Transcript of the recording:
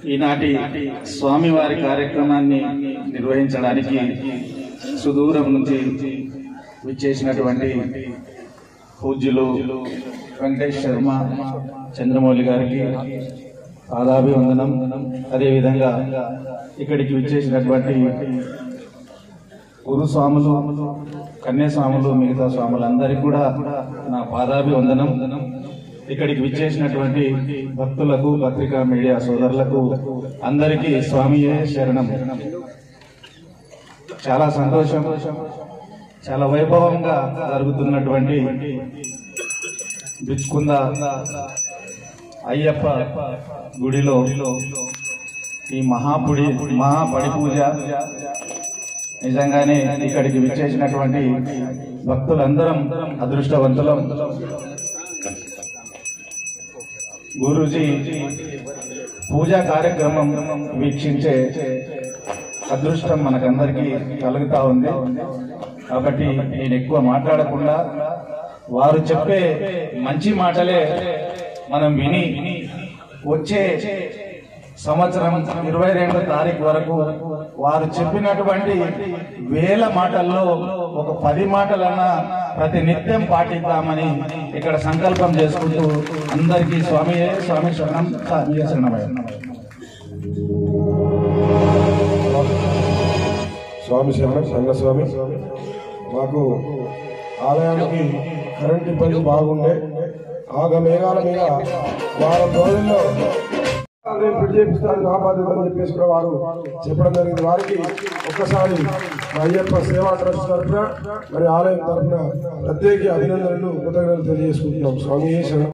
ఈనాటి స్వామివారి కార్యక్రమాన్ని నిర్వహించడానికి సుదూరం నుంచి విచ్చేసినటువంటి పూజ్యులు వెంకటేష్ శర్మ చంద్రమౌళి గారికి పాదాభివందనం అదేవిధంగా ఇక్కడికి విచ్చేసినటువంటి గురు స్వాములు కన్యాస్వాములు మిగతా స్వాములందరికీ కూడా నా పాదాభివందనం ఇక్కడికి విచ్చేసినటువంటి భక్తులకు పత్రికా మీడియా సోదరులకు అందరికీ స్వామియే శరణం చాలా సంతోషం చాలా వైభవంగా జరుగుతున్నటువంటి బిచ్కుంద అయ్యప్ప గుడిలో ఈ మహాపుడి మహాపడి పూజ నిజంగానే ఇక్కడికి విచ్చేసినటువంటి భక్తులందరం అదృష్టవంతులం గురూజీ పూజా కార్యక్రమం వీక్షించే అదృష్టం మనకందరికీ కలుగుతా ఉంది కాబట్టి నేను ఎక్కువ మాట్లాడకుండా వారు చెప్పే మంచి మాటలే మనం విని వచ్చే సంవత్సరం ఇరవై రెండో తారీఖు వరకు వారు చెప్పినటువంటి వేల మాటల్లో ఒక పది మాటలన్నా ప్రతి నిత్యం పాటిద్దామని ఇక్కడ సంకల్పం చేసుకుంటూ అందరికీ స్వామి స్వామి శరణం స్వామి శరణమయ్య స్వామి శరణం సంఘస్వామి మాకు ఆలయానికి కరెంట్ ఇబ్బంది బాగుండే ఆగ మేఘాల మీద వారం రోజుల్లో నేను పెళ్లి చేపిస్తాను నా బాధ్యత అని చెప్పేసి కూడా వారు చెప్పడం జరిగింది వారికి ఒక్కసారి మా అయ్యప్ప సేవా ట్రస్ట్ తరఫున మరి ఆలయం తరఫున ప్రత్యేక అభినందనలు కృతజ్ఞతలు తెలియజేసుకుంటున్నాం స్వామి శరణం